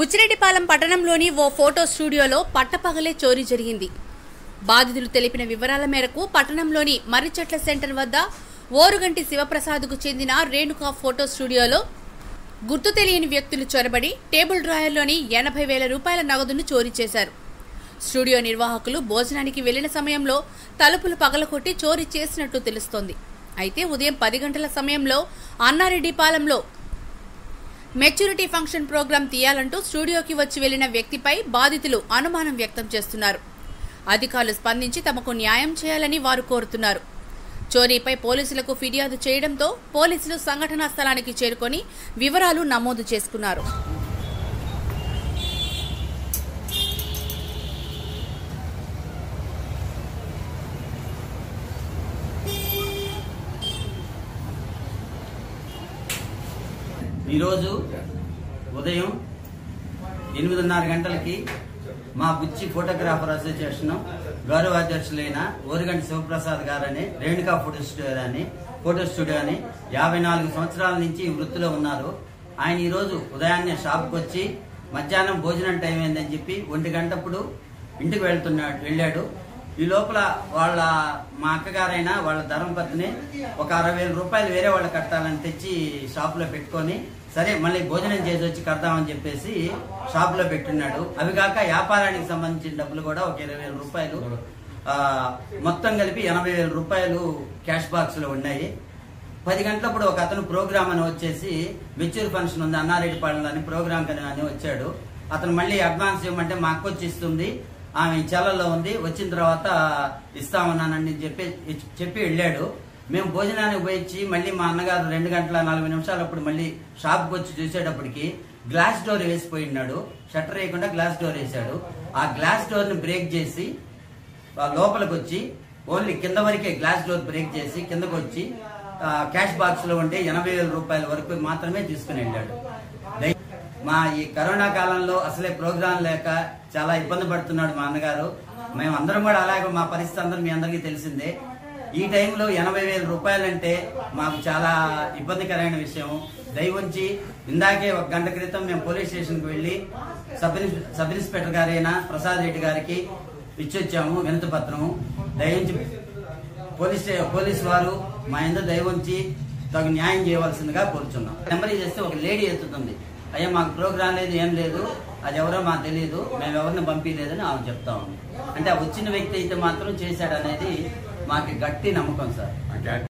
బుచ్చిరెడ్డిపాలెం పట్టణంలోని ఓ ఫోటో స్టూడియోలో పట్టపగలే చోరీ జరిగింది బాధితులు తెలిపిన వివరాల మేరకు పట్టణంలోని మర్రిచెట్ల సెంటర్ వద్ద ఓరుగంటి శివప్రసాద్కు చెందిన రేణుకా ఫోటో స్టూడియోలో గుర్తు తెలియని వ్యక్తులు చొరబడి టేబుల్ డ్రాయర్లోని ఎనభై వేల రూపాయల నగదును చోరీ చేశారు స్టూడియో నిర్వాహకులు భోజనానికి వెళ్లిన సమయంలో తలుపులు పగలకొట్టి చోరీ చేసినట్టు తెలుస్తోంది అయితే ఉదయం పది గంటల సమయంలో అన్నారెడ్డిపాలెంలో మెచ్యూరిటీ ఫంక్షన్ ప్రోగ్రాం తీయాలంటూ స్టూడియోకి వచ్చి వెళ్లిన వ్యక్తిపై బాధితులు అనుమానం వ్యక్తం చేస్తున్నారు అధికారులు స్పందించి తమకు న్యాయం చేయాలని వారు కోరుతున్నారు చోరీపై పోలీసులకు ఫిర్యాదు చేయడంతో పోలీసులు సంఘటనా స్థలానికి చేరుకొని వివరాలు నమోదు చేసుకున్నారు ఈరోజు ఉదయం ఎనిమిదిన్నర గంటలకి మా బుచ్చి ఫోటోగ్రాఫర్ అసోసియేషన్ గౌరవ అధ్యక్షులైన ఓరిగంటి శివప్రసాద్ గారని రేణుకా ఫోటో స్టూడియో అని ఫోటో స్టూడియో అని యాభై నాలుగు సంవత్సరాల నుంచి ఈ వృత్తిలో ఉన్నారు ఆయన ఈరోజు ఉదయాన్నే షాప్కి వచ్చి మధ్యాహ్నం భోజనం టైం అయిందని చెప్పి ఒంటి గంటప్పుడు ఇంటికి వెళ్తున్నాడు వెళ్ళాడు ఈ లోపల వాళ్ళ మా అక్కగారైన వాళ్ళ ధర్మపత్ని ఒక అరవై వేల రూపాయలు వేరే వాళ్ళు కట్టాలని తెచ్చి షాపులో పెట్టుకొని సరే మళ్ళీ భోజనం చేసి వచ్చి కడదామని చెప్పేసి షాపులో పెట్టున్నాడు అవి కాక వ్యాపారానికి సంబంధించిన డబ్బులు కూడా ఒక ఇరవై వేల రూపాయలు ఆ, మొత్తం కలిపి ఎనభై వేల రూపాయలు క్యాష్ బాక్స్ లో ఉన్నాయి పది గంటలప్పుడు ఒక అతను ప్రోగ్రామ్ అని వచ్చేసి మెచ్యూర్ ఫంక్షన్ ఉంది అన్నారెడ్డి పాలన అని ప్రోగ్రామ్ అని అని వచ్చాడు అతను మళ్ళీ అడ్వాన్స్ ఇవ్వమంటే మా అక్క వచ్చి ఇస్తుంది ఆమె చెల్లల్లో ఉంది వచ్చిన తర్వాత ఇస్తామన్నానని చెప్పి చెప్పి వెళ్ళాడు మేము భోజనానికి పోయించి మళ్ళీ మా అన్నగారు రెండు గంటల నలభై నిమిషాలప్పుడు మళ్ళీ షాప్కి వచ్చి చూసేటప్పటికి గ్లాస్ డోర్ వేసిపోయినాడు షట్టర్ వేయకుండా గ్లాస్ డోర్ వేసాడు ఆ గ్లాస్ డోర్ ని బ్రేక్ చేసి ఆ లోపలికి వచ్చి ఓన్లీ కింద వరకే గ్లాస్ డోర్ బ్రేక్ చేసి కిందకు వచ్చి ఆ, క్యాష్ బాక్స్ లో ఉండే ఎనభై వేల రూపాయల వరకు మాత్రమే తీసుకుని వెళ్ళాడు దయ- మా ఈ కరోనా కాలంలో అసలే ప్రోగ్రాం లేక చాలా ఇబ్బంది పడుతున్నాడు మా అన్నగారు మేము అందరం కూడా అలాగే మా పరిస్థితి అందరూ మీ అందరికీ తెలిసిందే ఈ టైంలో ఎనభై వేల రూపాయలంటే మాకు చాలా ఇబ్బందికరమైన విషయం దయవుంచి ఇందాకే ఒక గంట క్రితం మేము పోలీస్ స్టేషన్కి వెళ్ళి సబ్ ఇన్స్- సబ్ ఇన్స్పెక్టర్ గారైన ప్రసాద్ రెడ్డి గారికి ఇచ్చొచ్చాము వినతి పత్రము దయించి పోలీస్ స్టే- పోలీస్ వారు మా ఎందుకు దయవుంచి తగు న్యాయం చేయవలసిందిగా కోరుచున్నాం నెంబర్ చేస్తే ఒక లేడీ ఎత్తుతుంది అయ్యా మాకు ప్రోగ్రాం లేదు ఏం లేదు అది ఎవరో మాకు తెలియదు మేము ఎవరిని పంపించలేదని ఆమె చెప్తా ఉంది అంటే ఆ వచ్చిన వ్యక్తి అయితే మాత్రం చేశాడనేది మాకు గట్టి నమ్మకం సార్